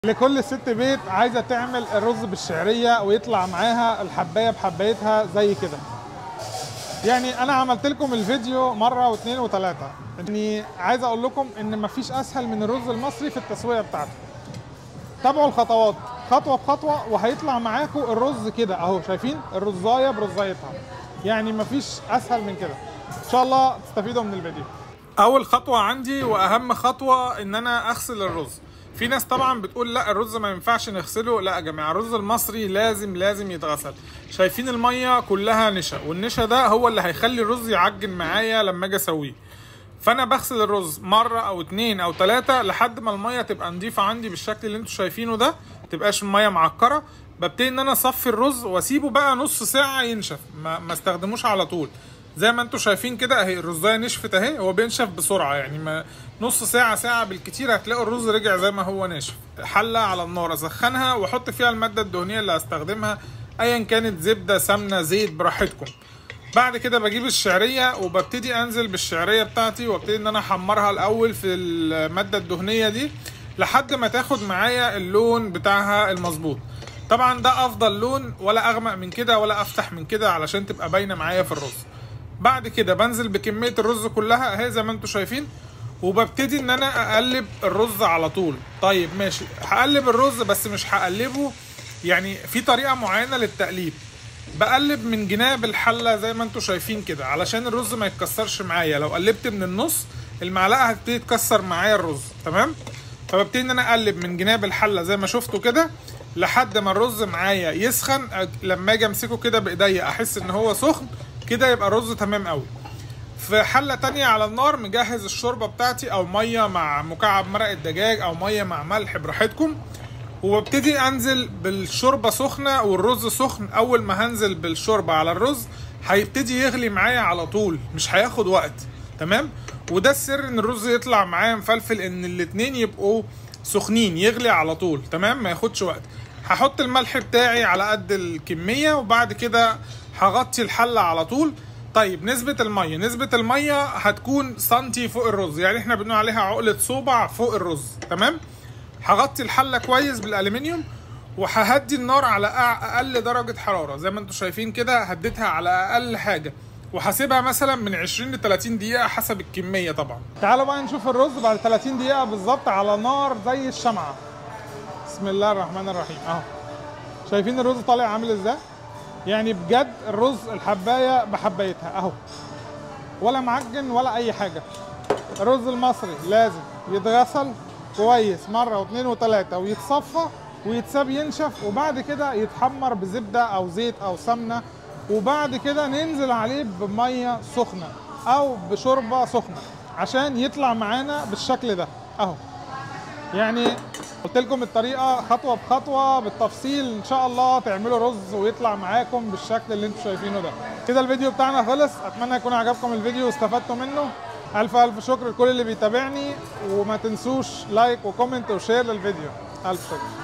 لكل ست بيت عايزه تعمل الرز بالشعريه ويطلع معاها الحبايه بحبايتها زي كده يعني انا عملت لكم الفيديو مره واثنين وثلاثه اني عايز اقول لكم ان مفيش اسهل من الرز المصري في التسويه بتاعته تابعوا الخطوات خطوه بخطوه وهيطلع معاكم الرز كده اهو شايفين الرزايه برزايتها يعني مفيش اسهل من كده ان شاء الله تستفيدوا من الفيديو اول خطوه عندي واهم خطوه ان انا اغسل الرز في ناس طبعا بتقول لا الرز ما ينفعش نغسله لا يا جماعه الرز المصري لازم لازم يتغسل شايفين الميه كلها نشا والنشا ده هو اللي هيخلي الرز يعجن معايا لما اجي اسويه فانا بغسل الرز مره او اتنين او تلاته لحد ما الميه تبقى نضيفه عندي بالشكل اللي انتوا شايفينه ده تبقاش الميه معكره ببتدي ان انا اصفي الرز واسيبه بقى نص ساعه ينشف ما, ما استخدموش على طول زي ما انتوا شايفين كده اهي الرزايه نشفت اهي هو بينشف بسرعه يعني ما نص ساعه ساعه بالكتير هتلاقوا الرز رجع زي ما هو ناشف حله على النار اسخنها واحط فيها الماده الدهنيه اللي هستخدمها ايا كانت زبده سمنه زيت براحتكم بعد كده بجيب الشعريه وببتدي انزل بالشعريه بتاعتي وابتدي ان انا احمرها الاول في الماده الدهنيه دي لحد ما تاخد معايا اللون بتاعها المظبوط طبعا ده افضل لون ولا اغمق من كده ولا افتح من كده علشان تبقى باينه معايا في الرز بعد كده بنزل بكميه الرز كلها اهي زي ما انتم شايفين وببتدي ان انا اقلب الرز على طول طيب ماشي هقلب الرز بس مش هقلبه يعني في طريقه معينه للتقليب بقلب من جناب الحله زي ما انتم شايفين كده علشان الرز ما يتكسرش معايا لو قلبت من النص المعلقه هتبتدي تكسر معايا الرز تمام فببتدي ان انا اقلب من جناب الحله زي ما شفتوا كده لحد ما الرز معايا يسخن لما اجي امسكه كده بايديا احس ان هو سخن كده يبقى الرز تمام قوي في حله تانية على النار مجهز الشوربه بتاعتي او ميه مع مكعب مرق الدجاج او ميه مع ملح براحتكم وببتدي انزل بالشوربه سخنه والرز سخن اول ما هنزل بالشوربه على الرز هيبتدي يغلي معايا على طول مش هياخد وقت تمام وده السر ان الرز يطلع معايا مفلفل ان الاتنين يبقوا سخنين يغلي على طول تمام ما ياخدش وقت هحط الملح بتاعي على قد الكميه وبعد كده هغطي الحله على طول طيب نسبة المية نسبة المية هتكون سنتي فوق الرز يعني احنا بنقول عليها عقلة صوبع فوق الرز تمام هغطي الحلة كويس بالالومنيوم وههدي النار على اقل درجة حرارة زي ما انتم شايفين كده هديتها على اقل حاجة وهسيبها مثلا من 20 ل 30 دقيقة حسب الكمية طبعا تعالوا بقى نشوف الرز بعد 30 دقيقة بالظبط على نار زي الشمعة بسم الله الرحمن الرحيم اهو شايفين الرز طالع عامل ازاي يعني بجد الرز الحبايه بحبايتها اهو ولا معجن ولا اي حاجه الرز المصري لازم يتغسل كويس مره واثنين وثلاثه ويتصفى ويتساب ينشف وبعد كده يتحمر بزبده او زيت او سمنه وبعد كده ننزل عليه بميه سخنه او بشوربه سخنه عشان يطلع معانا بالشكل ده اهو يعني قلت لكم الطريقه خطوه بخطوه بالتفصيل ان شاء الله تعملوا رز ويطلع معاكم بالشكل اللي انتم شايفينه ده كده الفيديو بتاعنا خلص اتمنى يكون عجبكم الفيديو واستفدتوا منه الف الف شكر لكل اللي بيتابعني وما تنسوش لايك وكومنت وشير للفيديو الف شكر